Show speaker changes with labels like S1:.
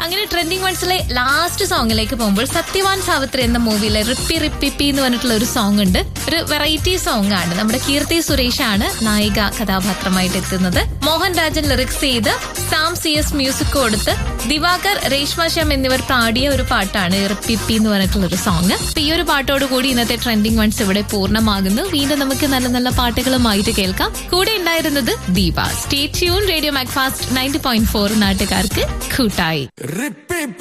S1: അങ്ങനെ trending വൺസിലെ last സോങ്ങിലേക്ക് പോകുമ്പോൾ സത്യവാൻ സാവിത്രി എന്ന മൂവിയിലെ റിപ്പി റിപ്പിപ്പി എന്ന് പറഞ്ഞിട്ടുള്ള ഒരു സോങ് ഉണ്ട് ഒരു വെറൈറ്റി സോങ് ആണ് നമ്മുടെ കീർത്തി സുരേഷ് ആണ് നായിക കഥാപാത്രമായിട്ട് എത്തുന്നത് മോഹൻ രാജൻ ലിറിക്സ് ചെയ്ത് സാം സി എസ് മ്യൂസിക് കൊടുത്ത് ദിവാകർ രേഷ്മ ശ്യാം എന്നിവർ പാടിയ ഒരു പാട്ടാണ് റിപ്പിപ്പി എന്ന് പറഞ്ഞിട്ടുള്ള ഒരു സോങ് അപ്പൊ ഈ ഒരു പാട്ടോട് കൂടി ഇന്നത്തെ ട്രെൻഡിങ് വൺസ് ഇവിടെ പൂർണ്ണമാകുന്നു വീണ്ടും നമുക്ക് നല്ല നല്ല പാട്ടുകളുമായിട്ട് കേൾക്കാം കൂടെ ഉണ്ടായിരുന്നത് Deepa stay tune radio Macfast ninety point four നാട്ടുകാർക്ക് കൂട്ടായി
S2: റിപ്പി